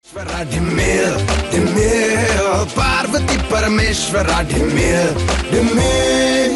ಈಶ್ವರ ಢಿಮ್ಮೇಲ್ ಢಿಮ್ಮೇಲ್ ಪಾರ್ವತಿ ಪರಮೇಶ್ವರ ಢಿಮ್ಮೇಲ್ ಢಿಮ್ಮೇಲ್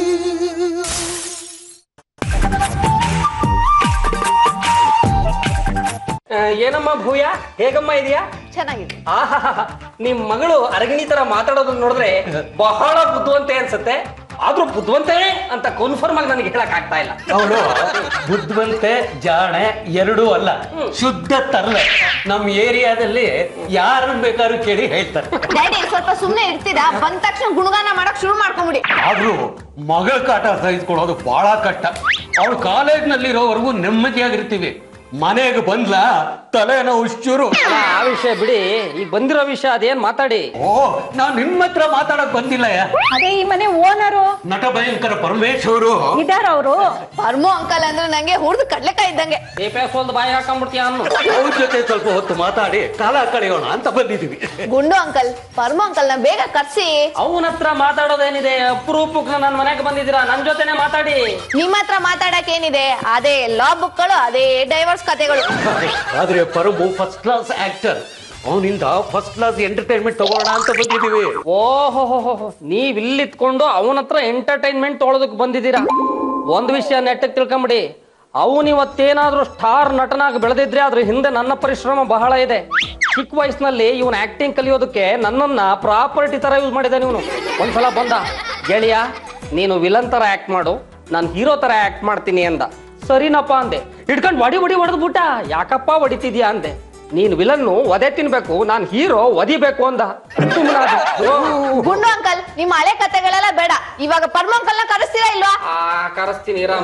ಆ, ಏನಮ್ಮ ಭೂಯ ಹೇಗಮ್ಮ ಇದೆಯಾ ಚೆನ್ನಾಗಿದೆ ಆಹಾ ನಿಮ್ ಮಗಳು ಅರಗಿಣಿ ತರ ಮಾತಾಡೋದನ್ನ ನೋಡಿದ್ರೆ ಬಹಳ ಬುದ್ಧಿವಂತೆ ಅನ್ಸುತ್ತೆ ಆದ್ರೂ ಬುದ್ಧಿವಂತೆ ಅಂತ ಕನ್ಫರ್ಮ್ ಆಗಿ ನನಗೆ ಹೇಳಕ್ ಆಗ್ತಾ ಇಲ್ಲ ಅವಳು ಬುದ್ಧಿವಂತೆ ಜಾಣೆ ಎರಡೂ ಅಲ್ಲ ಶುದ್ಧ ತರಲೆ ನಮ್ಮ ಏರಿಯಾದಲ್ಲಿ ಯಾರನ್ನ ಬೇಕಾದ್ರೂ ಕೇಳಿ ಹೇಳ್ತಾರೆ ಡ್ಯಾಡಿ ಸ್ವಲ್ಪ ಸುಮ್ನೆ ಇರ್ತೀರಾ ಬಂದ ತಕ್ಷಣ ಗುಣಗಾನ ಮಾಡಕ್ ಶುರು ಮಾಡ್ಕೊಂಬಿಡಿ ಆದ್ರೂ ಮಗಳ ಕಾಟ ಸಹಿಸ್ಕೊಳ್ಳೋದು ಬಹಳ ಕಷ್ಟ ಅವಳು ಕಾಲೇಜ್ನಲ್ಲಿರೋವರೆಗೂ ನೆಮ್ಮದಿಯಾಗಿರ್ತೀವಿ ಮನೆಗೆ ಬಂದ್ಲ ತಲೆನೋ ಹುಚ್ಚೂರು ಅಲ್ಲ, ಆ ವಿಷಯ ಬಿಡಿ ಈಗ ಬಂದಿರೋ ವಿಷಯ ಅದೇನ್ ಮಾತಾಡಿ ಓ ನಾನ್ ನಿಮ್ಮ ಹತ್ರ ಮಾತಾಡಕ್ ಬಂದಿಲ್ಲ ಅದೇ ಈ ಮನೆ ಓನರು ನಟ ಭಯಂಕರ ಪರಮೇಶ್ವರು ಇದಾರ ಅವರು ಪರ್ಮು ಅಂಕಲ್ ಅಂದ್ರೆ ನಂಗೆ ಹುಡ್ದು ಕಡ್ಲೆಕಾಯಿ ಇದ್ದಂಗೆ ಸೇಪೆ ಸೋಲ್ದು ಬಾಯಿ ಹಾಕೊಂಡ್ಬಿಡ್ತೀಯ ಅನ್ನು ಅವ್ರ ಜೊತೆ ಸ್ವಲ್ಪ ಹೊತ್ತು ಮಾತಾಡಿ ಕಾಲ ಕಳೆಯೋಣ ಅಂತ ಬಂದಿದೀವಿ ಗುಂಡು ಅಂಕಲ್ ಪರ್ಮು ಅಂಕಲ್ ನ ಬೇಗ ಕರ್ಸಿ ಅವನ ಹತ್ರ ಮಾತಾಡೋದೇನಿದೆ ಅಪರೂಪಕ್ಕೆ ನನ್ನ ಮನೆಗೆ ಬಂದಿದ್ದೀರಾ ನನ್ ಜೊತೆನೆ ಮಾತಾಡಿ ನಿಮ್ಮ ಹತ್ರ ಮಾತಾಡಕ್ ಏನಿದೆ ಅದೇ ಲಾ ಬುಕ್ಗಳು ಅದೇ ಡೈವರ್ಸ್ ಕಥೆಗಳು ಆದ್ರೆ ಪರಮು ಫಸ್ಟ್ ಕ್ಲಾಸ್ ಆಕ್ಟರ್ ಅವನಿಂದ ಫಸ್ಟ್ ಕ್ಲಾಸ್ ಎಂಟರ್ಟೈನ್ಮೆಂಟ್ ತಗೋಣ ಅಂತ ಬಂದಿದೀವಿ ಓಹೋ ನೀವ್ ಇಲ್ಲಿತ್ಕೊಂಡು ಅವನ ಹತ್ರ ಎಂಟರ್ಟೈನ್ಮೆಂಟ್ ತೊಗೊಳೋದಕ್ ಬಂದಿದ್ದೀರಾ ಒಂದ್ ವಿಷಯ ನೆಟ್ಟಗ್ ತಿಳ್ಕೊಂಬಿಡಿ ಅವನ್ ಇವತ್ತೇನಾದ್ರೂ ಸ್ಟಾರ್ ನಟನಾಗಿ ಬೆಳೆದಿದ್ರೆ ಅದ್ರ ಹಿಂದೆ ನನ್ನ ಪರಿಶ್ರಮ ಬಹಳ ಇದೆ ಚಿಕ್ಕ ವಯಸ್ಸಿನಲ್ಲಿ ಇವನ್ ಆಕ್ಟಿಂಗ್ ಕಲಿಯೋದಕ್ಕೆ ನನ್ನನ್ನ ಪ್ರಾಪರ್ಟಿ ತರ ಯೂಸ್ ಮಾಡಿದ್ದಾನೆ ಇವನು ಒಂದ್ಸಲ ಬಂದ ಗೆಳೆಯ ನೀನು ವಿಲನ್ ತರ ಆಕ್ಟ್ ಮಾಡು ನಾನು ಹೀರೋ ತರ ಆಕ್ಟ್ ಮಾಡ್ತೀನಿ ಅಂದ ಸರಿನಪ್ಪ ಅಂದೆ ಹಿಡ್ಕೊಂಡು ವಡಿ ವಡಿ ಹೊಡೆದ್ಬಿಟ್ಟ ಯಾಕಪ್ಪ ಹೊಡಿತಿದ್ಯಾ ಅಂದೆ ನೀನ್ ವಿಲನ್ನು ಒದೆ ತಿನ್ಬೇಕು ನಾನ್ ಹೀರೋ ಒದಿಬೇಕು ಅಂದ ಸುಮ್ನಾದೆ. ಓ. ಗುಂಡು ಅಂಕಲ್ ನಿಮ್ಮ ಹಳೆ ಕಥೆಗಳೆಲ್ಲ ಬೇಡ ಇವಾಗ ಪರ್ಮು ಅಂಕಲ್ ನ ಕರೆಸ್ತೀರಾ ಇಲ್ವಾ ಆ ಕರೆಸ್ತೀನಿ ರಾಮ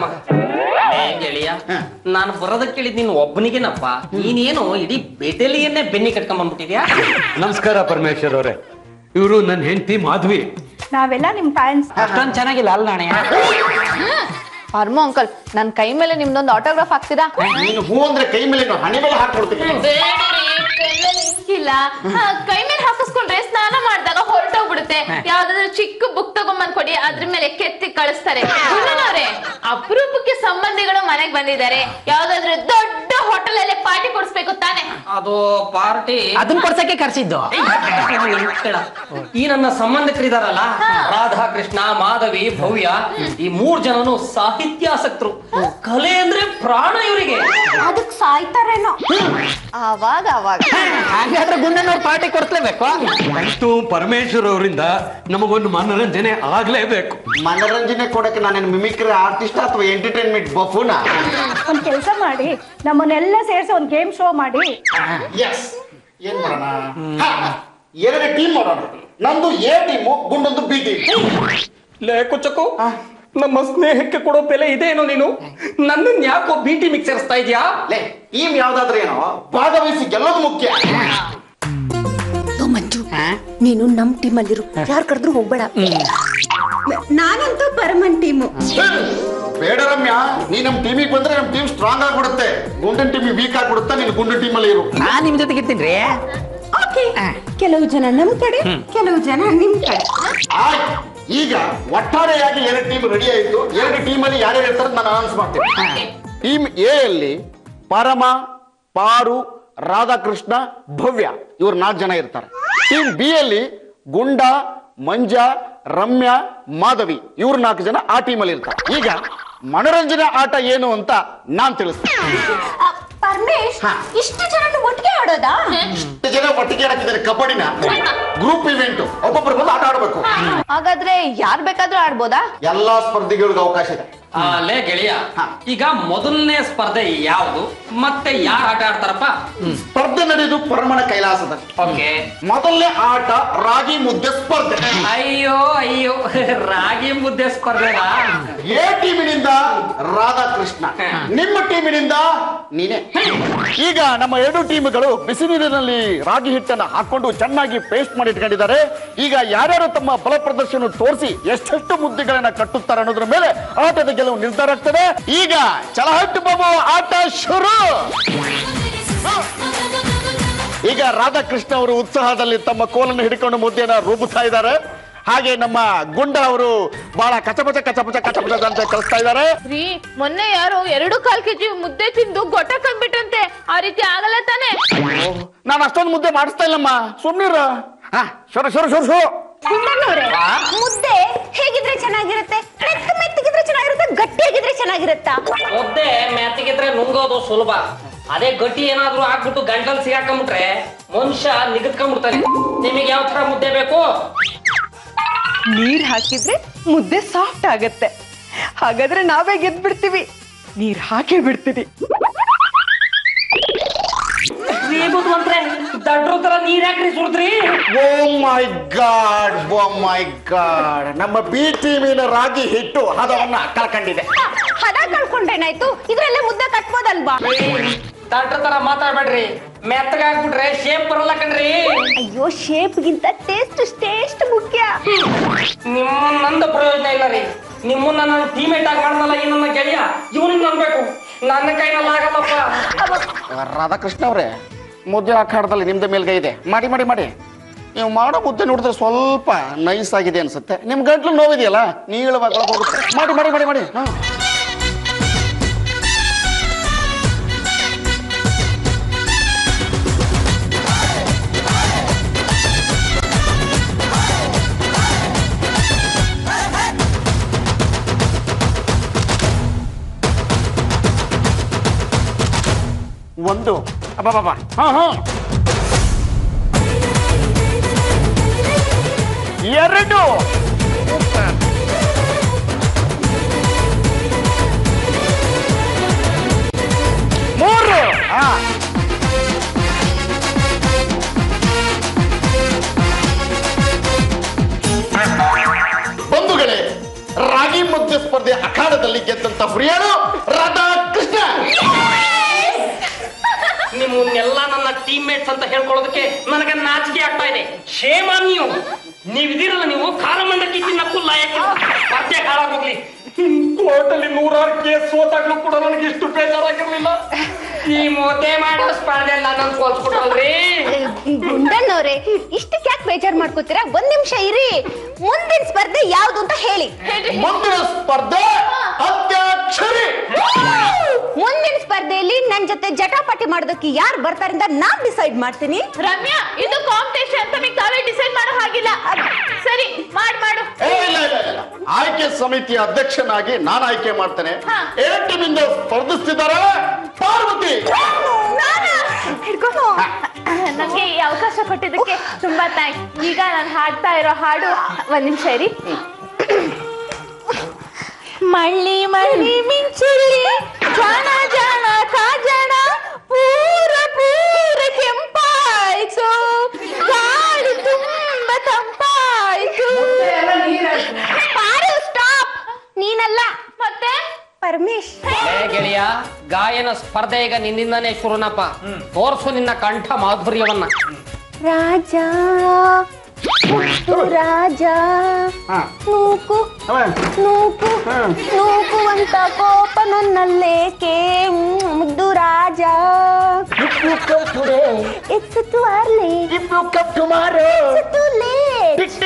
ಏ ಗೆಳೆಯ ನಾನು ಬರೋದಕ್ಕೆ ಕೇಳಿದ್ ನೀನು ಒಬ್ಬನಿಗೇನಪ್ಪ ನೀನೇನು ಇಡೀ ಬೆಟಲಿಯನ್ನೇ ಬೆನ್ನಿ ಕಟ್ಕೊಂಡ್ ಬಂದ್ಬಿಟ್ಟಿದ್ಯಾ ನಮಸ್ಕಾರ ಪರಮೇಶ್ವರ್ ಅವರೇ ಇವರು ನನ್ನ ಹೆಂಡತಿ ಮಾಧವಿ ನಾವೆಲ್ಲ ನಿಮ್ ಫ್ಯಾನ್ಸ್ ಅಷ್ಟೊಂದ್ ಚೆನ್ನಾಗಿಲ್ಲ ಅಲ್ಲ ನಾಣೆ ಪರ್ಮು ಅಂಕಲ್ ನನ್ ಕೈ ಮೇಲೆ ನಿಮ್ದೊಂದು ಆಟೋಗ್ರಾಫ್ ಹಾಕ್ತೀರಾ ನೀನು ಹೂ ಅಂದ್ರೆ ಕೈ ಮೇಲೆ ನಾನು ಹಣೆ ಮೇಲೆ ಹಾಕೊಡ್ತೀನಿ ಇಲ್ಲ ಆ, ಕೈ ಮೇಲೆ ಹಾಕಿಸ್ಕೊಂಡ್ರೆ ಸ್ನಾನ ಮಾಡಿದಾಗ ಹೊರಟೋಗ್ಬಿಡುತ್ತೆ ಯಾವ್ದಾದ್ರು ಚಿಕ್ಕ ಬುಕ್ ತಗೊಂಬಂದ್ ಕೊಡಿ ಅದ್ರ ಮೇಲೆ ಕೆತ್ತಿ ಕಳಿಸ್ತಾರೆ ಗುಂಡನವ್ರೆ ಅಪರೂಪಕ್ಕೆ ಸಂಬಂಧಿಗಳು ಮನೆಗ್ ಬಂದಿದ್ದಾರೆ ಯಾವ್ದಾದ್ರು ದೊಡ್ಡ ಹೋಟೆಲ್ ಅಲ್ಲೇ ಪಾರ್ಟಿ ಕೊಡಿಸ್ಬೇಕು ತಾನೆ ಅದು ಪಾರ್ಟಿ ಅದನ್ನ ಕೊಡ್ಸಕ್ಕೆ ಕರ್ಸಿದ್ದು ಈ ನನ್ನ ಸಂಬಂಧಿಕರಿದಾರಲ್ಲ ರಾಧಾ ಕೃಷ್ಣ ಮಾಧವಿ ಭವ್ಯ ಈ ಮೂರ್ ಜನನು ಸಾಹಿತ್ಯಾಸಕ್ತರು ಕಲೆ ಅಂದ್ರೆ ಪ್ರಾಣ ಇವರಿಗೆ ಅದಕ್ ಸಾಯ್ತಾರೇನೋ ಆವಾಗ ಆವಾಗ ಹಾಗಾದ್ರೆ ಗುಂಡನವ್ರ ಪಾರ್ಟಿ ಕೊಡ್ಸ್ಲೇಬೇಕು ಅಂತೂ ಪರಮೇಶ್ವರ್ ಅವರಿಂದ ನಮಗೊಂದು ಮನೋರಂಜನೆ ಆಗ್ಲೇಬೇಕು ಮನೋರಂಜನೆ ಕೊಡಕ್ಕೆ ನಾನೇನು ಮಿಮಿಕ್ರಿ ಆರ್ಟಿಸ್ಟ್ ಅಥವಾ ಎಂಟರ್ಟೈನ್ಮೆಂಟ್ ಬಫೂನ ಒಂದ್ ಕೆಲ್ಸ ಮಾಡಿ ನಮ್ಮನ್ನೆಲ್ಲ ಸೇರ್ಸಿ ಒಂದ್ ಗೇಮ್ ಶೋ ಮಾಡಿ ಎಸ್ ಏನ್ ಮಾಡೋಣ ಹಾ, ಎರಡು ಟೀಮ್ ಮಾಡೋಣ ನಂದು ಎ ಟೀಮು ಗುಂಡೊಂದು ಬಿ ಟೀಮ್ ಲೇ ಕುಚ್ಚಕು ನಮ್ಮ ಸ್ನೇಹಕ್ಕೆ ಕೊಡೋ ಬೆಲೆ ಇದೇನೋ ನೀನು ನನ್ನನ್ ಯಾಕೋ ಬಿಟಿ ಮಿಕ್ಸ್ ಸೇರಿಸ್ತಾ ಇದ್ಯಾ ಲೇ ಟೀಮ್ ಯಾವ್ದಾದ್ರೆ ಏನೋ ಭಾಗವಹಿಸಿ ಗೆಲ್ಲೋದು ಮುಖ್ಯ ಮಂಜು ನೀನು ನಮ್ ಟೀಮ್ ಅಲ್ಲಿರು ಯಾರು ಕರೆದ್ರು ಹೋಗ್ಬೇಡ ನಾನಂತೂ ಪರಮನ್ ಟೀಮು ಬೇಡ ರಮ್ಯಾ ನೀ ನಮ್ ಟೀಮಿಗೆ ಬಂದ್ರೆ ನಮ್ ಟೀಮ್ ಸ್ಟ್ರಾಂಗ್ ಆಗ್ಬಿಡುತ್ತೆ ಗುಂಡನ್ ಟೀಮಿಗೆ ವೀಕ್ ಆಗ್ಬಿಡುತ್ತೆ ನೀನು ಗುಂಡನ್ ಟೀಮ್ ಅಲ್ಲಿ ಇರು ನಾನ್ ನಿಮ್ ಜೊತೆಗೆ ಇರ್ತೀನಿ ಓಕೆ ಕೆಲವು ಜನ ನಮ್ ಕಡೆ ಕೆಲವು ಜನ ನಿಮ್ ಕಡೆ ಆಯ್ತು ಈಗ ಒಟ್ಟಾರೆಯಾಗಿ ಎರಡು ಟೀಮ್ ರೆಡಿ ಆಯ್ತು ಎರಡು ಟೀಮ್ ಅಲ್ಲಿ ಯಾರ್ಯಾರು ಇರ್ತಾರೆ ನಾನು ಅನೌನ್ಸ್ ಮಾಡ್ತೀನಿ ಟೀಮ್ ಎ ಅಲ್ಲಿ ಪರಮ ಪಾರು ರಾಧಾಕೃಷ್ಣ ಭವ್ಯ ಇವ್ರು ನಾಲ್ಕು ಜನ ಇರ್ತಾರೆ ಟೀಮ್ ಬಿ ಅಲ್ಲಿ ಗುಂಡ ಮಂಜ ರಮ್ಯಾ ಮಾಧವಿ ಇವ್ರು ನಾಲ್ಕು ಜನ ಆ ಟೀಮ್ ಅಲ್ಲಿ ಇರ್ತಾರೆ ಈಗ ಮನೋರಂಜನೆ ಆಟ ಏನು ಅಂತ ನಾನ್ ತಿಳಿಸ್ತೀನಿ ಪರಮೇಶ್ ಇಷ್ಟು ಜನ ಒಟ್ಟಿಗೆ ಆಡೋದಾ ಎಷ್ಟು ಜನ ಒಟ್ಟಿಗೆ ಹಾಕಿದ್ದಾರೆ ಕಬಡ್ಡಿನ ಗ್ರೂಪ್ ಇವೆಂಟ್ ಒಬ್ಬೊಬ್ರು ಬಂದು ಆಟ ಆಡ್ಬೇಕು ಹಾಗಾದ್ರೆ ಯಾರ್ ಬೇಕಾದ್ರೂ ಆಡ್ಬೋದಾ ಎಲ್ಲಾ ಸ್ಪರ್ಧಿಗಳಿಗೂ ಅವಕಾಶ ಇದೆ ಆ, ಲೇ ಗೆಳೆಯ ಹಾ. ಈಗ ಮೊದಲನೇ ಸ್ಪರ್ಧೆ ಯಾವುದು ಮತ್ತೆ ಯಾರು ಆಟ ಆಡ್ತಾರಪ್ಪ ಸ್ಪರ್ಧೆ ನಡೆಯುವುದು ಪರಮಣ ಕೈಲಾಸದಲ್ಲಿ ಓಕೆ ಮೊದಲನೇ ಆಟ ರಾಗಿ ಮುದ್ದೆ ಸ್ಪರ್ಧೆ ಅಯ್ಯೋ ಅಯ್ಯೋ ರಾಗಿ ಮುದ್ದೆ ಸ್ಪರ್ಧೆನಾ ಎ ಟೀಮಿನಿಂದ ರಾಧಾಕೃಷ್ಣ ನಿಮ್ಮ ಟೀಮಿನಿಂದ ನೀನೆ ಈಗ ನಮ್ಮ ಎರಡು ಟೀಮ್ಗಳು ಬಿಸಿ ನೀರಿನಲ್ಲಿ ರಾಗಿ ಹಿಟ್ಟನ್ನು ಹಾಕೊಂಡು ಚೆನ್ನಾಗಿ ಪೇಸ್ಟ್ ಮಾಡಿ ಇಟ್ಕೊಂಡಿದ್ದಾರೆ ಈಗ ಯಾರ್ಯಾರು ತಮ್ಮ ಬಲ ಪ್ರದರ್ಶನ ತೋರಿಸಿ ಎಷ್ಟೆಷ್ಟು ಮುದ್ದೆಗಳನ್ನ ಕಟ್ಟುತ್ತಾರೆ ಅನ್ನೋದ್ರ ಮೇಲೆ ಆಟದ ಗೆಲುವು ನಿರ್ಧಾರ ಆಗ್ತದೆ ಈಗ ಚಲಹಟ್ಟು ಬಾಬು ಆಟ ಶುರು ಈಗ ರಾಧಾಕೃಷ್ಣ ಅವರು ಉತ್ಸಾಹದಲ್ಲಿ ತಮ್ಮ ಕೋಲನ್ನು ಹಿಡ್ಕೊಂಡು ಮುದ್ದೆಯನ್ನ ರೂಪಿಸ್ತಾ ಇದ್ದಾರೆ ಹಾಗೆ ನಮ್ಮ ಗುಂಡ ಅವರು ಬಹಳ ಕಚಪಚ ಕಚಪಚ ಕಚಪಚ ಅಂತ ಕಳಿಸ್ತಾ ಇದ್ದಾರೆ ರೀ ಮೊನ್ನೆ ಯಾರೋ ಎರಡು ಕಾಲ್ ಕೆಜಿ ಮುದ್ದೆ ತಿಂದು ಗೊಟ್ಟ ಕಂಡ್ಬಿಟ್ರಂತೆ ಆ ರೀತಿ ಆಗಲ್ಲ ತಾನೆ ನಾನು ಅಷ್ಟೊಂದು ಮುದ್ದೆ ಮಾಡಿಸ್ತಾ ಇಲ್ಲಮ್ಮ ಸುಮ್ನಿರ ಹಾ ಶುರು ಶುರು ಶುರು ಶುರು ಗುಂಡಣ್ಣವ್ರೆ ಮುದ್ದೆ ಹೇಗಿದ್ರೆ ಚೆನ್ನಾಗಿರುತ್ತೆ ಮೆತ್ತ ಮೆತ್ತಗಿದ್ರೆ ಚೆನ್ನಾಗಿರುತ್ತೆ ಗಟ್ಟಿಯಾಗಿದ್ರೆ ಚೆನ್ನಾಗಿರುತ್ತಾ ಮುದ್ದೆ ಮೆತ್ತಗಿದ್ರೆ ನುಂಗೋದು ಸುಲಭ ಅದೇ ಗಟ್ಟಿ ಏನಾದ್ರೂ ಆಗ್ಬಿಟ್ಟು ಗಂಟಲ್ ಸಿಗಾಕೊಂಡ್ಬಿಟ್ರೆ ಮನುಷ್ಯ ನಿಗದ್ಕೊಂಡ್ಬಿಡ್ತಾನೆ ನಿಮಗೆ ಯಾವ ತರ ಮುದ್ದೆ ಬೇಕು ನೀರ್ ಹಾಕಿದ್ರೆ ಮುದ್ದೆ ಸಾಫ್ಟ್ ಆಗತ್ತೆ ಹಾಗಾದ್ರೆ ನಾವೇ ಗೆದ್ಬಿಡ್ತೀವಿ ನೀರ್ ಹಾಕೇ ಬಿಡ್ತೀವಿ ಅಂದ್ರೆ ದಡ್ರ ತರ ನೀರ್ ಯಾಕ್ರಿ ಸುರಿದ್ರಿ oh my god oh my god ನಮ್ಮ ಬಿ ಟೀಮಿನ ರಾಗಿ ಹಿಟ್ಟು ಹದವನ್ನ ಕಳ್ಕೊಂಡಿದೆ ಹ, ಹದ ಕಳ್ಕೊಂಡ್ರೇನಾಯ್ತು ಇದ್ರಲ್ಲೇ ಮುದ್ದೆ ಕಟ್ಬೋದಲ್ವಾ ದಡ್ರ ತರ ಮಾತಾಡ್ಬೇಡ್ರಿ ಮೆತ್ತಗಾಗ್ಬಿಟ್ರೆ ಶೇಪ್ ಬರಲ್ಲ ಕಣ್ರಿ ಅಯ್ಯೋ ಶೇಪ್ಗಿಂತ ಟೇಸ್ಟ್ ಟೇಸ್ಟ್ ಮುಖ್ಯ ನಿಮ್ಮನ್ನ ನಂದು ಪ್ರಯೋಜನ ಇಲ್ಲ ರೀ ನಿಮ್ಮನ್ನ ನಾನು ಟೀಮೇಟ್ ಆಗಿ ಮಾಡ್ದಲ್ಲ ಈ ನನ್ನ ಗೆಳೆಯ ಇವನಿಗೆ ನಂಬೇಕು ನನ್ನ ಕೈನಲ್ಲಿ ಆಗಲ್ಲಪ್ಪ ರಾಧಾಕೃಷ್ಣ ಅವರೇ ಮುದ್ದೆ ಹಾಕಾಡ್ದಲ್ಲಿ ನಿಮ್ದು ಮೇಲ್ಗೈ ಇದೆ ಮಾಡಿ ಮಾಡಿ ಮಾಡಿ ನೀವು ಮಾಡೋ ಮುದ್ದೆ ನೋಡಿದ್ರೆ ಸ್ವಲ್ಪ ನೈಸ್ ಆಗಿದೆ ಅನ್ಸುತ್ತೆ ನಿಮ್ ಗಂಟ್ಲು ನೋವಿದೆಯಲ್ಲ ನೀಳವಾಗಿ ಒಳಗ್ ಹೋಗುತ್ತೆ ಮಾಡಿ ಮಾಡಿ ಮಾಡಿ ಮಾಡಿ ಹಾ. ಒಂದು ಅಬ್ಬಬ್ಬಬ್ಬ. ಹಾ ಹಾ ಎರಡು ಮೂರು ಹಾ ಬಂಧುಗಳೇ ರಾಗಿ ಮುದ್ದೆ ಸ್ಪರ್ಧೆ ಅಖಾಡದಲ್ಲಿ ಗೆದ್ದಂತ ಪ್ರಿಯರು ರಾಧಾ ಕೃಷ್ಣ ನಿಮ್ಮನ್ನೆಲ್ಲ ನನ್ನ ಟೀಮ್ಮೇಟ್ಸ್ ಅಂತ ಹೇಳ್ಕೊಳ್ಳೋದಕ್ಕೆ ನನಗೆ ನಾಚಿಕೆ ಆಗ್ತಾ ಇದೆ ಶೇಮ ನೀವು ನೀವಿದಿರಲ್ಲ ನೀವು ಕಾಲಮಂಡಕ್ಕಿ ತಿನ್ನಕ್ಕೂ ಲಾಯಕ್ ಮತ್ತೆ ಹಾಳಾಗೋಗ್ಲಿ ಕೋರ್ಟಲ್ಲಿ ನೂರಾರು ಕೇಸ್ ಸೋತಾಗ್ಲೂ ಕೂಡ ನನಗೆ ಇಷ್ಟು ಬೇಜಾರಾಗಿರ್ಲಿಲ್ಲ ಈ ಮುದ್ದೆ ಮಾಡೋ ಸ್ಪರ್ಧೆ ನನ್ನ ಸೋಲ್ಸ್ಬಿಟ್ರಲ್ರಿ ಗುಂಡಣ್ಣವ್ರೆ ಇಷ್ಟಕ್ಕೆ ಯಾಕೆ ಬೇಜಾರ್ ಮಾಡ್ಕೋತೀರಾ ಒಂದ್ ನಿಮಿಷ ಇರಿ ಮುಂದಿನ ಸ್ಪರ್ಧೆ ಯಾವ್ದು ಅಂತ ಹೇಳಿ ಮುಂದಿನ ಸ್ಪರ್ಧೆ ಅತ್ಯಾಕ್ಷರಿ ಮುಂದಿನ ಸ್ಪರ್ಧೆಯಲ್ಲಿ ನನ್ ಜೊತೆ ಜಟಾಪಟಿ ಮಾಡೋದಕ್ಕೆ ಯಾರು ಬರ್ತಾರೆ ಅಂತ ನಾನ್ ಡಿಸೈಡ್ ಮಾಡ್ತೀನಿ ರಮ್ಯಾ ಇದು ಕಾಂಪಿಟೇಷನ್ ಅಂತ ನಿಮ್ಗೆ ತಾವೇ ಡಿಸೈಡ್ ಮಾಡೋ ಹಾಗಿಲ್ಲ ಸರಿ ಮಾಡ್ ಮಾಡು ಏ, ಇಲ್ಲ, ಇಲ್ಲ, ಇಲ್ಲ. ಆಯ್ಕೆ ಸಮಿತಿಯ ಅಧ್ಯಕ್ಷನಾಗಿ ನಾನು ಆಯ್ಕೆ ಮಾಡ್ತೇನೆ ಹಾ. ಎ ಟೀಮಿಂದ ಸ್ಪರ್ಧಿಸ್ತಿದ್ದಾರೆ ಪಾರ್ವತಿ ಹಿಡ್ಕೊಂಡು ನಮ್ಗೆ ಈ ಅವಕಾಶ ಕೊಟ್ಟಿದ್ದಕ್ಕೆ ತುಂಬಾ ಥ್ಯಾಂಕ್ಸ್ ಈಗ ನಾನು ಹಾಡ್ತಾ ಇರೋ ಹಾಡು ಒಂದ್ ನಿಮಿಷ ಇರಿ ಮಳ್ಳಿ ಮಳ್ಳಿ ಮಿಂಚುಳ್ಳಿ ಜಾಣ ಜಾಣ ಕಾಜಣ ಪೂರ ಪೂರ ಕೆಂಪಾಯ್ತು ಗಾಳಿ ತುಂಬ ತಂಪಾಯ್ತು ಪಾರು ಸ್ಟಾಪ್ ನೀನಲ್ಲ ಮತ್ತೆ ಪರಮೇಶ್ ಏ ಗೆಳೆಯ ಗಾಯನ ಸ್ಪರ್ಧೆ ಈಗ ನಿನ್ನಿಂದನೇ ಶುರುನಪ್ಪ ತೋರ್ಸು ನಿನ್ನ ಕಂಠ ಮಾಧುರ್ಯವನ್ನ ರಾಜ ಮುತ್ತು ರಾಜ ನೂಕು ನೂಕು ನೂಕುವಂತ ಕೋಪ ನನ್ನಲ್ಲೇಕೆ ಹ್ಮ್, ಮುದ್ದು ರಾಜ it's too early too late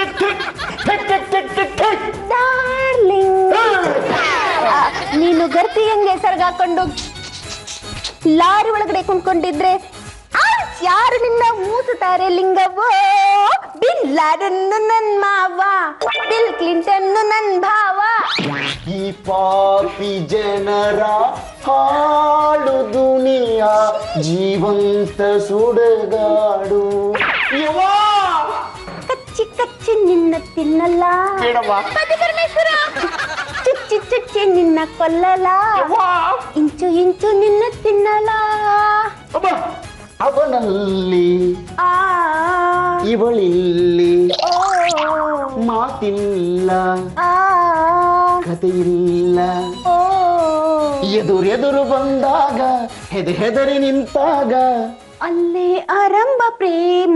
darling ನೀನು ಗರ್ತಿ ಹಂಗೆ ಸರ್ಗಾಕೊಂಡು ಲಾರಿ ಒಳಗಡೆ ಕುಣ್ಕೊಂಡಿದ್ರೆ ಆಚ್ ಯಾರು ನಿನ್ನ ಮೂಸುತ್ತಾರೆ ಲಿಂಗವೋ ಬಿನ್ ಲಾಡನ್ ನನ್ ಮಾವ ಬಿಲ್ ಕ್ಲಿಂಟನ್ ನನ್ ಭಾವ ಈ ಪಾಪಿ ಜನರ ಹಾಳು ದುನಿಯ ಜೀವಂತ ಸುಡಗಾಡು ಯವ್ವಾ! ಕಚ್ಚಿ ಕಚ್ಚಿ ನಿನ್ನ ತಿನ್ನಲ್ಲ ಬೇಡವ್ವ. ಪತಿ ಪರಮೇಶ್ವರ ಚುಚ್ಚಿ ಚುಚ್ಚಿ ನಿನ್ನ ಕೊಲ್ಲಲ ಇಂಚು ಇಂಚು ನಿನ್ನ ತಿನ್ನಲ ಅಬ್ಬಾ! ಅವನಲ್ಲಿ ಆ ಇವಳಿಲ್ಲಿ ಓ ಮಾತಿಲ್ಲ ಆ ಕಥೆಯಿಲ್ಲ ಓ ಎದುರೆದುರು ಬಂದಾಗ ಹೆದೆ ಹೆದರಿ ನಿಂತಾಗ ಅಲ್ಲೇ ಆರಂಭ ಪ್ರೇಮ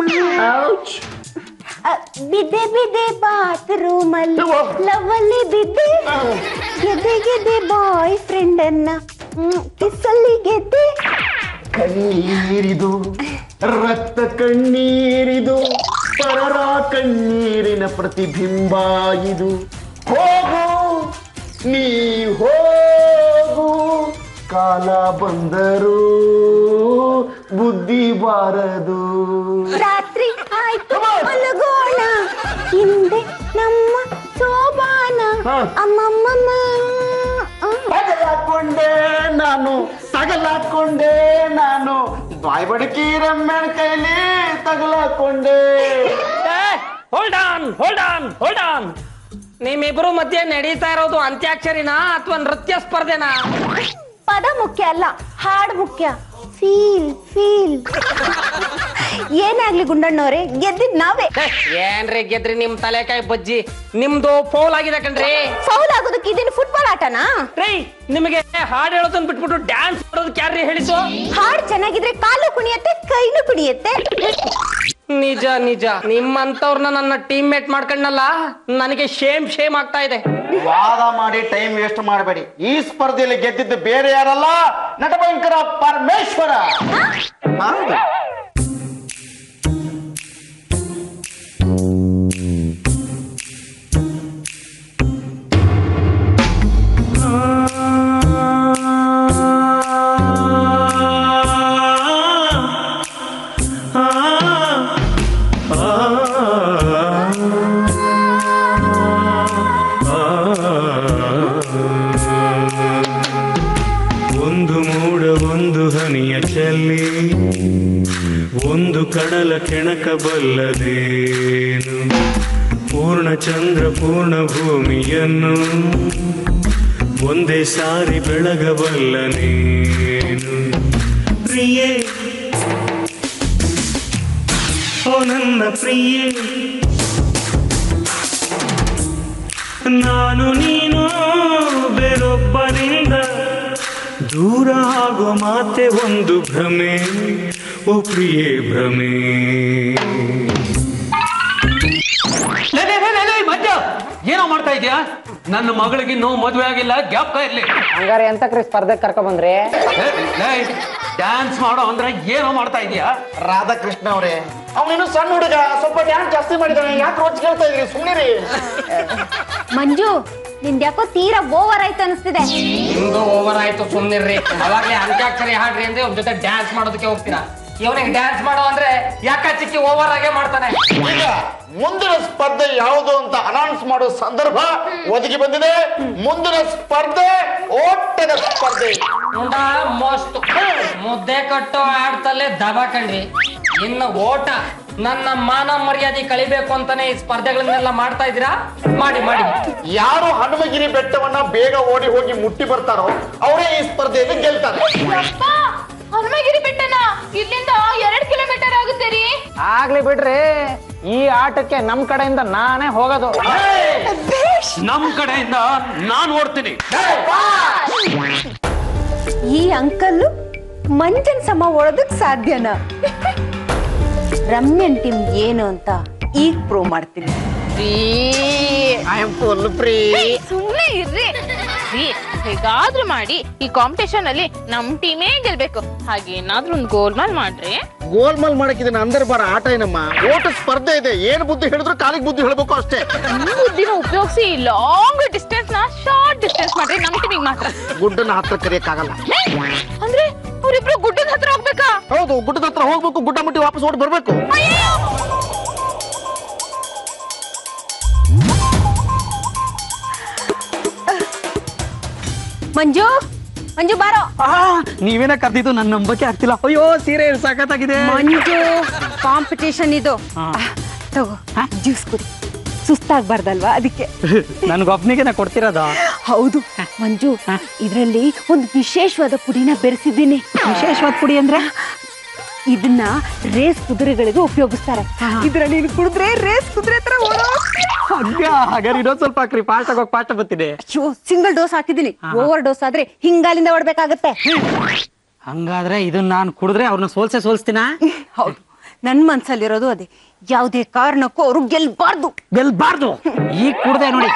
ಅ, ಬಿದ್ದೆ ಬಿದ್ದೆ ಬಾತ್ರೂಮ್ ಅಲ್ಲಿ ಯವ್ವ. ಲವಲ್ಲಿ ಬಿದ್ದೆ ಗೆದ್ದೆ ಗೆದ್ದೆ ಬಾಯ್ ಫ್ರೆಂಡ್ ಅನ್ನ ಕಿಸ್ಸಲ್ಲಿ ಗೆದ್ದೆ ಕಣ್ಣೀರಿದು ರಕ್ತ ಕಣ್ಣೀರಿದು ಪರರ ಕಣ್ಣೀರಿನ ಪ್ರತಿಬಿಂಬ ಇದು ಹೋಗು ನೀ ಹೋಗು ಕಾಲ ಬಂದರು ಬುದ್ಧಿ ಬಾರದು ರಾತ್ರಿ ಆಯ್ತು ಮಲಗೋಣ ಹಿಂದೆ ನಮ್ಮ ಸೋಬಾನ ಹಾ. ಅಮ್ಮಮ್ಮಮ್ಮ ತಗಲಾಕೊಂಡೆ ನಾನು ತಗಲಾಕೊಂಡೆ ನಾನು ಬಾಯ್ ಬಡಕಿ ರಮ್ಯನ ಕೈಲಿ ತಗಲಾಕೊಂಡೆ hold on hold on hold on ನಿಮ್ಮಿಬ್ರು ಮಧ್ಯೆ ನಡೀತಾ ಇರೋದು ಅಂತ್ಯಾಕ್ಷರಿನಾ ಅಥವಾ ನೃತ್ಯ ಸ್ಪರ್ಧೆನಾ ಪದ ಮುಖ್ಯ ಅಲ್ಲ ಹಾಡ್ ಮುಖ್ಯ ಫೀಲ್ ಫೀಲ್ ಏನಾಗ್ಲಿ ಗುಂಡಣ್ಣವ್ರೆ ಗೆದ್ದಿದ್ ನಾವೇ ಛೆ, ಏನ್ರಿ ಗೆದ್ರಿ ನಿಮ್ ತಲೆಕಾಯಿ ಬಜ್ಜಿ ನಿಮ್ದು ಫೌಲ್ ಆಗಿದೆ ಕಣ್ರಿ ಫೌಲ್ ಆಗೋದಕ್ಕೆ ಇದೇನು ಫುಟ್ಬಾಲ್ ಆಟನಾ ರೀ ನಿಮಗೆ ಹಾಡು ಹೇಳೋದನ್ನ ಬಿಟ್ಬಿಟ್ಟು ಡ್ಯಾನ್ಸ್ ಮಾಡೋದಕ್ಕೆ ಯಾರ್ರಿ ಹೇಳಿಸು ಹಾಡ್ ಚೆನ್ನಾಗಿದ್ರೆ ಕಾಲು ಕುಣಿಯತ್ತೆ ಕೈನು ಕುಣಿಯತ್ತೆ ನಿಜ ನಿಜ ನಿಮ್ಮಂತವ್ರನ್ನ ನನ್ನ ಟೀಮ್ ಮೇಟ್ ಮಾಡ್ಕೊಂಡಲ್ಲ ನನಗೆ ಶೇಮ್ ಶೇಮ್ ಆಗ್ತಾ ಇದೆ ವಾದ ಮಾಡಿ ಟೈಮ್ ವೇಸ್ಟ್ ಮಾಡಬೇಡಿ ಈ ಸ್ಪರ್ಧೆಯಲ್ಲಿ ಗೆದ್ದಿದ್ದು ಬೇರೆ ಯಾರಲ್ಲ ನಟಭಯಂಕರ ಪರಮೇಶ್ವರ ಹೌದು. ಒಂದು ಮೋಡ ಒಂದು ಹನಿಯ ಚೆಲ್ಲಿ ಒಂದು ಕಡಲ ಕೆಣಕ ಬಲ್ಲದೇನು ಪೂರ್ಣ ಚಂದ್ರ ಪೂರ್ಣ ಭೂಮಿಯನ್ನು ಒಂದೇ ಸಾರಿ ಬೆಳಗಬಲ್ಲ ನೀನು ಪ್ರಿಯೇ ಓ ನನ್ನ ಪ್ರಿಯೇ ನಾನು ನೀನು ಬೇರೊಬ್ಬನಿಂದ ದೂರ ಆಗೋ ಮಾತೆ ಒಂದು ಭ್ರಮೆ ಓ ಪ್ರಿಯೇ ಭ್ರಮೆ ಲೇ, ಲೇ, ಲೇ, ಲೇ, ಲೇ, ಮಂಜ ಏನೋ ಮಾಡ್ತಾ ಇದೀಯಾ ನನ್ನ ಮಗಳಿಗೆ ಇನ್ನೂ ಮದುವೆ ಆಗಿಲ್ಲ ಗ್ಯಾಪ್ ಇರ್ಲಿ ಹಂಗಾರೆ ಎಂತಕ್ರಿ ಸ್ಪರ್ಧೆ ಕರ್ಕೊ ಬಂದ್ರಿ ಡ್ಯಾನ್ಸ್ ಮಾಡೋ ಅಂದ್ರೆ ಏನೋ ಮಾಡ್ತಾ ಇದೀಯಾ ರಾಧಾಕೃಷ್ಣ ಅವರೇ ಅವನಿನ್ನು ಸಣ್ಣ ಹುಡುಗ ಸ್ವಲ್ಪ ಡ್ಯಾನ್ಸ್ ಜಾಸ್ತಿ ಮಾಡಿದಾನೆ ಯಾಕೆ ರೋಜ್ ಕೇಳ್ತಾ ಇದ್ರಿ ಸುಮ್ಮನೆ ಮಂಜು ನಿಂದ್ಯಾಕೋ ತೀರಾ ಓವರ್ ಆಯ್ತು ಅನಿಸ್ತಿದೆ ನಿಮ್ದು ಓವರ್ ಆಯ್ತು ಸುಮ್ನಿರ್ರಿ ಅವಾಗ್ಲೇ ಅಂತ್ಯಾಕ್ಷರಿ ಹಾಡ್ರಿ ಅಂದ್ರೆ ಅವ್ರ ಜೊತೆ ಡ್ಯಾನ್ಸ್ ಮಾಡೋದಕ್ಕೆ ಹೋಗ್ತೀರಾ ಇವನಿಗೆ ಡ್ಯಾನ್ಸ್ ಮಾಡೋ ಅಂದ್ರೆ ಯಾಕ ಚಿಕ್ಕಿ ಓವರ್ ಆಗೇ ಮಾಡ್ತಾನೆ ಈಗ ಮುಂದಿನ ಸ್ಪರ್ಧೆ ಯಾವುದು ಅಂತ ಅನೌನ್ಸ್ ಮಾಡೋ ಸಂದರ್ಭ ಒದಗಿ ಬಂದಿದೆ ಮುಂದಿನ ಸ್ಪರ್ಧೆ ಓಟದ ಸ್ಪರ್ಧೆ ಮುಂಡ ಮಸ್ತ್ ಮುದ್ದೆ ಕಟ್ಟೋ ಆಡ್ತಲ್ಲೇ ದಬಾಕಂಡ್ವಿ ಇನ್ನು ಓಟ ನನ್ನ ಮಾನ ಮರ್ಯಾದೆ ಕಳಿಬೇಕು ಅಂತಾನೆ ಈ ಸ್ಪರ್ಧೆಗಳನ್ನೆಲ್ಲ ಮಾಡ್ತಾ ಇದ್ದೀರಾ ಮಾಡಿ ಮಾಡಿ ಯಾರು ಹನುಮಗಿರಿ ಬೆಟ್ಟವನ್ನ ಬೇಗ ಓಡಿ ಹೋಗಿ ಮುಟ್ಟಿ ಬರ್ತಾರೋ ಅವರೇ ಈ ಸ್ಪರ್ಧೆಯಲ್ಲಿ ಗೆಲ್ತಾರೆ ಯಪ್ಪ ಹನುಮಗಿರಿ ಬೆಟ್ಟನ ಇಲ್ಲಿಂದ ಎರಡ್ ಕಿಲೋಮೀಟರ್ ಆಗುತ್ತೆ ರೀ ಆಗ್ಲಿ ಬಿಡ್ರಿ ಈ ಆಟಕ್ಕೆ ನಮ್ ಕಡೆಯಿಂದ ನಾನೇ ಹೋಗೋದು ನಮ್ ಕಡೆಯಿಂದ ನಾನ್ ಓಡ್ತೀನಿ ಈ ಅಂಕಲ್ಲು ಮಂಜನ್ ಸಮ ಓಡೋದಕ್ ಸಾಧ್ಯನಾ ರಮ್ಯನ್ ಟೀಮ್ ಏನು ಅಂತ ಈಗ ಪ್ರೂವ್ ಮಾಡ್ತೀನಿ ಐ ಆಮ್ ಫುಲ್ ಫ್ರೀ ಸುಮ್ನೆ ಇರ್ರಿ ರೀ ಹೇಗಾದ್ರೂ ಮಾಡಿ ಈ ಕಾಂಪಿಟೇಷನ್ ಅಲ್ಲಿ ನಮ್ ಟೀಮೇ ಗೆಲ್ಬೇಕು ಹಾಗೇನಾದ್ರೂ ಒಂದ್ ಗೋಲ್ಮಾಲ್ ಮಾಡ್ರಿ ಗೋಲ್ಮಾಲ್ ಮಾಡಕ್ ಇದನ್ನ ಅಂದರ್ ಬಾರ ಆಟ ಏನಮ್ಮ ಓಟ ಸ್ಪರ್ಧೆ ಇದೆ ಏನ್ ಬುದ್ಧಿ ಹೇಳಿದ್ರು ಕಾಲಿಗೆ ಬುದ್ಧಿ ಹೇಳ್ಬೇಕು ಅಷ್ಟೇ ನಮ್ ಬುದ್ಧಿನ ಉಪಯೋಗಿಸಿ ಲಾಂಗ್ ಡಿಸ್ಟೆನ್ಸ್ ನ ಶಾರ್ಟ್ ಡಿಸ್ಟೆನ್ಸ್ ಮಾಡ್ರಿ ನಮ್ ಟೀಮಿಗೆ ಮಾತ್ರ ಗುಡ್ಡನ್ನ ಹತ್ರ ಕರಿಯಕ್ಕಾಗಲ್ಲ ಅಂದ್ರೆ ಅವ್ರಿಬ್ರು ಗುಡ್ಡದ ಹತ್ರ ಹೋಗ್ಬೇಕಾ ಹೌದು ಗುಡ್ಡದ ಹತ್ರ ಹೋಗ್ಬೇಕು ಗುಡ್ಡ ಮುಟ್ಟಿ ವಾಪಸ್ ಓಡಿ ಬರ್ಬೇಕು ಮಂಜು ಮಂಜು ಬಾರೋ ನೀವೇನ ಕರ್ದಿದ್ದು ನನ್ನ ನಂಬಕ್ಕೆ ಆಗ್ತಿಲ್ಲ ಅಯ್ಯೋ ಸೀರೆ ಸಖತ್ತಾಗಿದೆ ಮಂಜು ಕಾಂಪಿಟೇಷನ್ ಇದು ಆ, ತಗೋ ಜ್ಯೂಸ್ ಕುಡಿ ಸುಸ್ತಾಗ್ಬಾರ್ದಲ್ವಾ ಅದಕ್ಕೆ ನನ್ಗೊಬ್ನಿಗೆ ಕೊಡ್ತಿರೋದು ಹೌದು ಮಂಜು ಇದರಲ್ಲಿ ಒಂದು ವಿಶೇಷವಾದ ಪುಡಿನ ಬೆರೆಸಿದ್ದೀನಿ ವಿಶೇಷವಾದ ಪುಡಿ ಅಂದ್ರೆ ಇದನ್ನ ರೇಸ್ ಕುದುರೆಗಳಿಗೆ ಉಪಯೋಗಿಸ್ತಾರೆ ಇದ್ರ ನೀನು ಕುಡಿದ್ರೆ ರೇಸ್ ಕುದುರೆ ತರ ಓಡೋ ಹಂಗ ಹಾಗಾದ್ರೆ ಇನ್ನೊಂದ್ ಸ್ವಲ್ಪ ಹಾಕ್ರಿ ಫಾಸ್ಟ್ ಆಗಿ ಹೋಗಿ ಫಾಸ್ಟ್ ಬರ್ತೀನಿ ಅಯ್ಯೋ ಸಿಂಗಲ್ ಡೋಸ್ ಹಾಕಿದ್ದೀನಿ ಓವರ್ ಡೋಸ್ ಆದ್ರೆ ಹಿಂಗಾಲಿಂದ ಓಡ್ಬೇಕಾಗತ್ತೆ ಹಂಗಾದ್ರೆ ಇದನ್ನ ನಾನು ಕುಡಿದ್ರೆ ಅವ್ರನ್ನ ಸೋಲ್ಸೆ ಸೋಲ್ಸ್ತೀನಾ ಹೌದು ನನ್ ಮನ್ಸಲ್ಲಿರೋದು ಅದೇ ಯಾವುದೇ ಕಾರಣಕ್ಕೂ ಅವ್ರು ಗೆಲ್ಬಾರ್ದು ಗೆಲ್ಬಾರ್ದು ಈಗ ಕುಡ್ದೆ ನೋಡಿ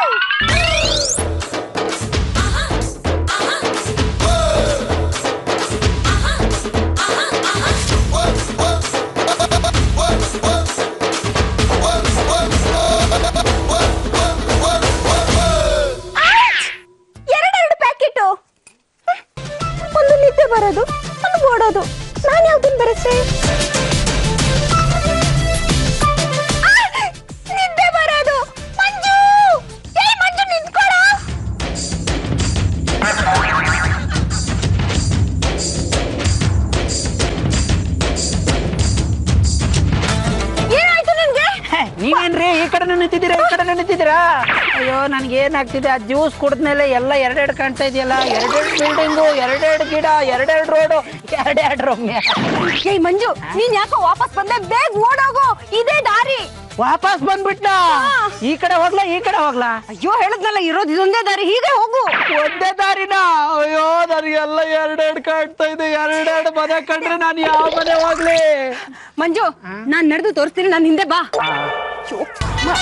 ನೀವೇನ್ರಿ ಈ ಕಡೆ ನಿಂತಿದ್ದೀರಾ ಈ ಕಡೆ ನಿಂತಿದ್ದೀರಾ ಅಯ್ಯೋ ನನ್ಗೆ ಏನಾಗ್ತಿದೆ ಆ ಜ್ಯೂಸ್ ಕುಡಿದ್ಮೇಲೆ ಎಲ್ಲ ಎರಡೆರಡು ಕಾಣ್ತಾ ಇದೆಯಲ್ಲ ಎರಡೆರಡು ಬಿಲ್ಡಿಂಗು ಎರಡೆರಡು ಗಿಡ ಎರಡೆರಡು ರೋಡು ಎರಡೆರಡು ರಮ್ಯ ಏಯ್ ಮಂಜು ನೀನ್ ಯಾಕೋ ವಾಪಸ್ ಬಂದೆ ಬೇಗ ಓಡೋಗು ಇದೇ ದಾರಿ ವಾಪಸ್ ಬಂದ್ಬಿಟ್ನ ಈ ಕಡೆ ಹೋಗ್ಲಾ ಈ ಕಡೆ ಹೋಗ್ಲಾ ಅಯ್ಯೋ ಹೇಳದ್ನಲ್ಲ ಇರೋದು ಇದೊಂದೇ ದಾರಿ ಹೀಗೆ ಹೋಗು ಒಂದೇ ದಾರಿನ ಅಯ್ಯೋ ನನಗೆಲ್ಲ ಎರಡೆರಡು ಕಾಣ್ತಾ ಇದೆ ಎರಡೆರಡು ಮನೆ ಕಂಡ್ರೆ ನಾನು ಯಾವ ಮನೆ ಹೋಗ್ಲಿ ಮಂಜು ನಾನ್ ನಡೆದು ತೋರಿಸ್ತೀನಿ ನಾನ್ ಹಿಂದೆ ಬಾ ಅಯ್ಯೋ, ಮ-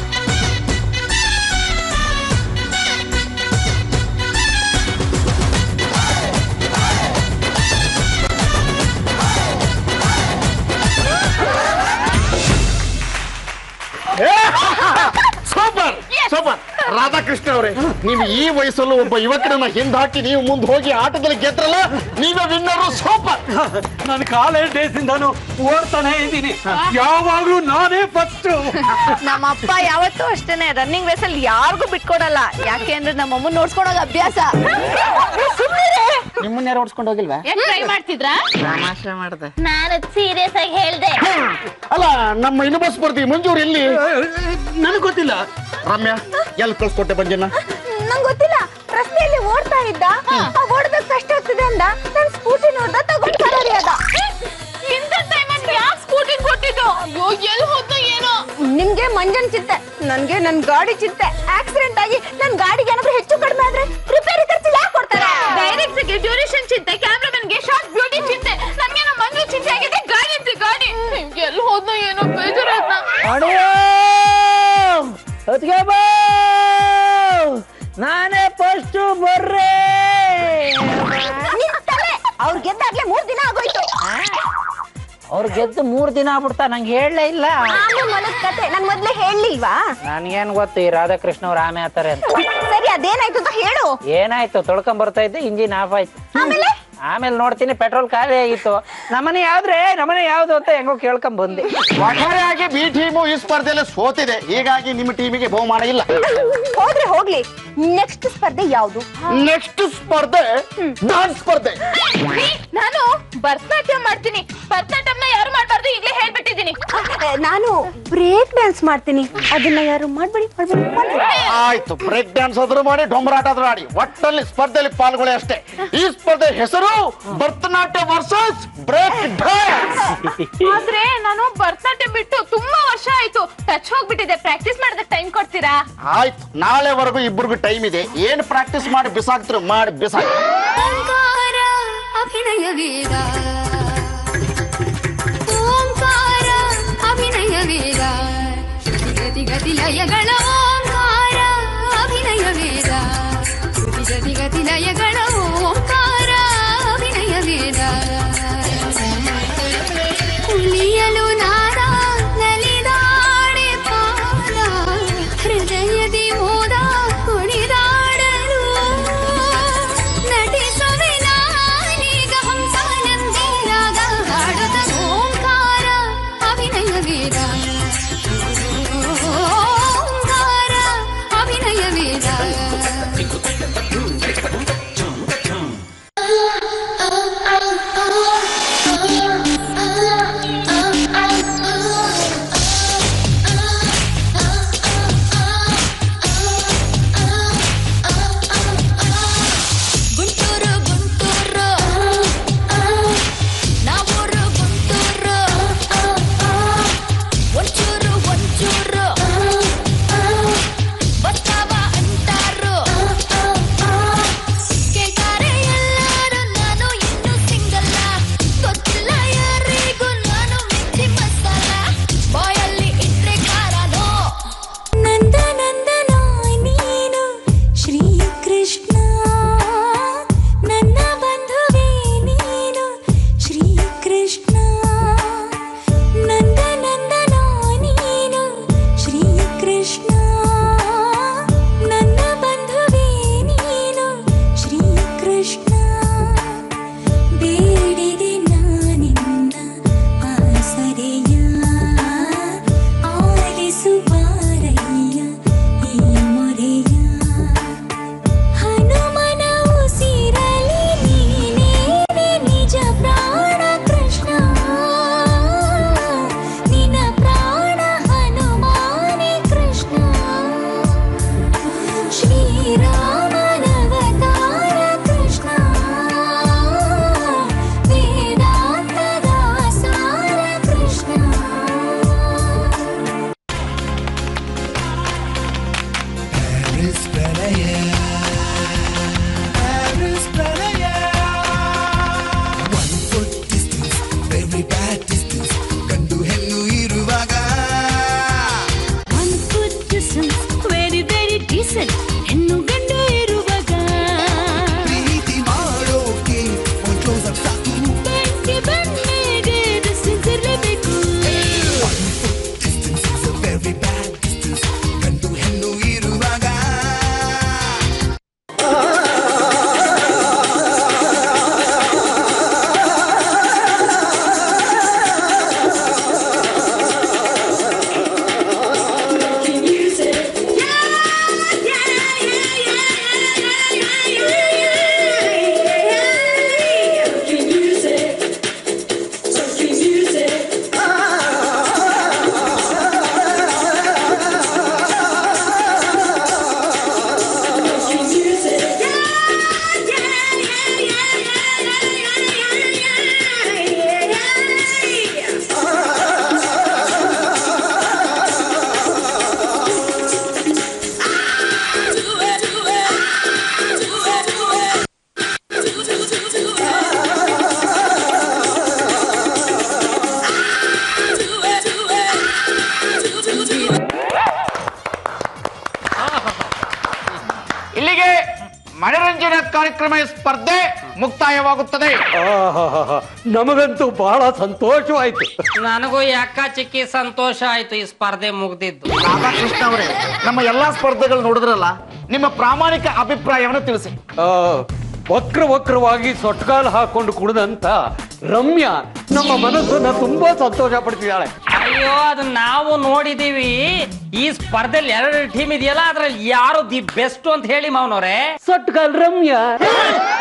ಸೂಪರ್ ಸೂಪರ್ ರಾಧಾಕೃಷ್ಣ ಅವರೇ ನೀವು ಈ ವಯಸ್ಸಲ್ಲೂ ಒಬ್ಬ ಯುವಕರನ್ನ ಹಿಂದಾಕಿ ನೀವು ಮುಂದೆ ಹೋಗಿ ಆಟದಲ್ಲಿ ಗೆದ್ರಲ್ಲ ನೀವೇ ವಿನ್ನರು ಸೂಪರ್ ನಾನು ಕಾಲೇಜ್ ಡೇಸಿಂದಾನು ಓಡ್ತಾನೆ ಇದ್ದೀನಿ ಯಾವಾಗ್ಲೂ ನಾನೇ ಫಸ್ಟ್ ನಮ್ಮಪ್ಪ ಯಾವತ್ತೂ ಅಷ್ಟೇನೆ ರನ್ನಿಂಗ್ ರೇಸ್ ಅಲ್ಲಿ ಯಾರಿಗೂ ಬಿಟ್ಕೊಡಲ್ಲ ಯಾಕೆ ಅಂದ್ರೆ ನಮ್ಮಮ್ಮ ನೋಡ್ಸ್ಕೊಳೋದು ಅಭ್ಯಾಸ ನಿಮ್ಮನ್ನ ಯಾರು ಓಡಿಸ್ಕೊಂಡು ಹೋಗಿಲ್ವಾ ಏನ್ ಟ್ರೈ ಮಾಡ್ತಿದ್ರಾ ತಮಾಷೆ ಮಾಡ್ದೆ ನಾನು ಸೀರಿಯಸ್ ಆಗಿ ಹೇಳ್ದೆ ಅಲ್ಲ ನಮ್ಮ ಇನ್ನೊಬ್ಬ ಸ್ಪರ್ಧಿ ಮಂಜೂರ್ ಎಲ್ಲಿ ನನಗೆ ಗೊತ್ತಿಲ್ಲ ರಮ್ಯಾ ಎಲ್ಲಿ ಕಳ್ಸ್ಕೊಟ್ಟೆ ಬಂಜನ್ನ ನಂಗ್ ಗೊತ್ತಿಲ್ಲ ರಸ್ತೆಯಲ್ಲಿ ಓಡ್ತಾ ಇದ್ದ ಆ ಓಡ್ದಾಗ ಕಷ್ಟ ಆಗ್ತದೆ ಅಂದ ನನ್ ಸ್ಕೂಟಿ ನೋಡ್ದ ತಗೊಂಡ್ ಕರೋರಿ ಅದ ಇಂಥ ಟೈಮಲ್ಲಿ ಯಾಕೆ ಸ್ಕೂಟಿ ಕೊಟ್ಟಿದ್ದು ಅಯ್ಯೋ ಎಲ್ಲಿ ಹೋದ ಏನೋ ನಿಮ್ಗೆ ಮಂಜನ್ ಚಿಂತೆ ನನ್ಗೆ ನನ್ ಗಾಡಿ ಚಿಂತೆ ಆಕ್ಸಿಡೆಂಟ್ ಆಗಿ ನನ್ ಗಾಡಿಗೆ ಏನಾದ್ರೂ ಹೆಚ್ಚು ಕಡಿಮೆ ಆದ್ರೆ ರಿಪೇರಿ ಖರ್ಚು ಯಾಕೆ ಕೊಡ್ತಾರೆ ಡೈರೆಕ್ಟ್ ಗೆ ಡ್ಯೂರೇಷನ್ ಚಿಂತೆ ಕ್ಯಾಮ್ರಾಮನ್ಗೆ ಶಾರ್ಟ್ ಬ್ಯೂಟಿ ಚಿಂತೆ ನನ್ಗೆ ನಮ್ಮ ಮಂಜು ಚಿಂತೆ ಆಗಿದೆ ಗಾಡಿ ಅಂತ ಗಾಡಿ ಎಲ್ಲಿ ಹೋದ್ನೋ ಏನೋ ಬೇಜಾರಾಯ್ತ ಅಡಿಯೋ ಹೊತ್ಗೆ ಬಾ ನಾನೇ ಫಸ್ಟ್ ಬರ್ರೇ ನಿನ್ ತಲೆ ಅವ್ರ್ ಗೆದ್ದಾಗ್ಲೇ ಮೂರ್ ದಿನ ಆಗೋಯ್ತು ಅವ್ರು ಗೆದ್ದು ಮೂರ್ ದಿನ ಆಗ್ಬಿಡ್ತಾ ನಂಗೆ ಹೇಳಲೇ ಇಲ್ಲ ಆಮೆ ಮನದ ಕತೆ ನನ್ ಮೊದ್ಲೇ ಹೇಳಲಿಲ್ವಾ ನನ್ಗೇನ್ ಗೊತ್ತು ಈ ರಾಧಾಕೃಷ್ಣ ಅವ್ರು ಆಮೆ ಆತಾರೆ ಅಂತ ಸರಿ ಅದೇನಾಯ್ತು ಅಂತ ಹೇಳು ಏನಾಯ್ತು ತೊಳ್ಕೊಂಡ್ ಬರ್ತಾ ಇದ್ದೆ ಇಂಜಿನ್ ಆಫ್ ಆಯ್ತು ಆಮೇಲೆ ಆಮೇಲೆ ನೋಡ್ತೀನಿ ಪೆಟ್ರೋಲ್ ಖಾಲಿ ಆಗಿತ್ತು ನಮ್ಮನೆ ಯಾವ್ದ್ರೆ ನಮ್ಮನೆ ಯಾವ್ದು ಅಂತ ಹೆಂಗೋ ಕೇಳ್ಕೊಂಡ್ ಬಂದೆ ಒಟ್ಟಾರೆಯಾಗಿ ಬಿ ಟೀಮು ಈ ಸ್ಪರ್ಧೆಯಲ್ಲಿ ಸೋತಿದೆ ಹೀಗಾಗಿ ನಿಮ್ಮ ಟೀಮಿಗೆ ಬಹುಮಾನ ಇಲ್ಲ ಹೋದ್ರೆ ಹೋಗ್ಲಿ ನೆಕ್ಸ್ಟ್ ಸ್ಪರ್ಧೆ ಯಾವ್ದು ನೆಕ್ಸ್ಟ್ ಸ್ಪರ್ಧೆ ಡಾನ್ಸ್ ಸ್ಪರ್ಧೆ ನಾನು ಭರತನಾಟ್ಯ ಮಾಡ್ತೀನಿ ಭರತನಾಟ್ಯಂನ ಯಾರು ಮಾಡ್ಬಾರ್ದು ಈಗಲೇ ಹೇಳ್ಬಿಟ್ಟಿದ್ದೀನಿ ಅಹ್, ನಾನು ಬ್ರೇಕ್ ಡ್ಯಾನ್ಸ್ ಮಾಡ್ತೀನಿ ಅದನ್ನ ಯಾರು ಮಾಡ್ಬೇಡಿ ಮಾಡ್ಬೇಡಿ ಮಾಡ್ಬೇಡಿ. ಆಯ್ತು ಬ್ರೇಕ್ ಡ್ಯಾನ್ಸ್ ಆದ್ರೂ ಮಾಡಿ ಡೊಂಬರಾಟ ಆದ್ರೂ ಆಡಿ ಒಟ್ಟಲ್ಲಿ ಸ್ಪರ್ಧೆಯಲ್ಲಿ ಪಾಲ್ಗೊಳ್ಳಿ ಅಷ್ಟೇ ಈ ಸ್ಪರ್ಧೆ ಹೆಸರು ಭರತನಾಟ್ಯ ವರ್ಸಸ್ ಬ್ರೇಕ್ ಡ್ಯಾನ್ಸ್ ಆದ್ರೆ ನಾನು ಭರತನಾಟ್ಯ ಬಿಟ್ಟು ತುಂಬಾ ವರ್ಷ ಆಯ್ತು ಟಚ್ ಹೋಗ್ಬಿಟ್ಟಿದೆ ಪ್ರಾಕ್ಟೀಸ್ ಮಾಡೋದಕ್ಕೆ ಟೈಮ್ ಕೊಡ್ತೀರಾ ಆಯ್ತು ನಾಳೆವರೆಗೂ ಇಬ್ಬರಿಗೂ ಟೈಮ್ ಇದೆ ಏನ್ ಪ್ರಾಕ್ಟೀಸ್ ಮಾಡಿ ಬಿಸಾಕ್ತಿರೋ ಮಾಡಿ ಬಿಸಾಕ್ ಓಂಕಾರ ಅಭಿನಯ ವೇದ ಓಂಕಾರ ಅಭಿನಯ ವೇದ ಗತಿ ಗತಿ ಲಯಗಳ ಓಂಕಾರ ಅಭಿನಯ ವೇದ ಗತಿ ಗತಿ ಗತಿ ಲಯಗಳ ಓಂಕಾರ ಅಭಿನಯ ವೇದ ಉಳಿಯಲು ನಾದ ನಲಿದಾಡೆ ಪಾದ ಹೃದಯದಿ ಮೋದ ಕುಣಿದಾಡಲು ನಟಿಸುವೆ ನಾನೀಗ ಹಂಸಾನಂದಿರಾಗ ಹಾಡುತ್ತ ಓಂಕಾರ ಅಭಿನಯ ವೇದ ಓಂಕಾರ ಅಭಿನಯ ವೇದ ಗುಂಟೂರು ಗುಂಟೂರು ನಾವೂರು ಗುಂಟೂರು ಮನರಂಜನಾ ಕಾರ್ಯಕ್ರಮ ಸ್ಪರ್ಧೆ ಮುಕ್ತಾಯವಾಗುತ್ತದೆ ಆಹಾಹಾಹಾ. ನಮಗಂತೂ ಬಹಳ ಸಂತೋಷವಾಯ್ತು ನನಗೂ ಯಾಕ ಚಿಕ್ಕಿ ಸಂತೋಷ ಆಯ್ತು ಈ ಸ್ಪರ್ಧೆ ಮುಗ್ದಿದ್ದು ರಾಧಾಕೃಷ್ಣ ಅವರೇ ನಮ್ಮ ಎಲ್ಲಾ ಸ್ಪರ್ಧೆಗಳು ನೋಡಿದ್ರಲ್ಲ ನಿಮ್ಮ ಪ್ರಾಮಾಣಿಕ ಅಭಿಪ್ರಾಯವನ್ನು ತಿಳಿಸಿ ಆ, ವಕ್ರ ವಕ್ರವಾಗಿ ಸೊಟ್ಕಾಲ್ ಹಾಕೊಂಡು ಕುಡಿದಂತ ರಮ್ಯಾ ನಮ್ಮ ಮನಸ್ಸನ್ನ ತುಂಬಾ ಸಂತೋಷ ಪಡ್ತಿದ್ದಾಳೆ ಅಯ್ಯೋ ಅದು ನಾವು ನೋಡಿದೀವಿ ಈ ಸ್ಪರ್ಧೆಯಲ್ಲಿ ಎರಡು ಟೀಮ್ ಇದೆಯಲ್ಲ ಅದ್ರಲ್ಲಿ ಯಾರು ದಿ ಬೆಸ್ಟ್ ಅಂತ ಹೇಳಿ ಮಾವನವ್ರೆ ಸೊಟ್ಕಾಲ್ ರಮ್ಯಾ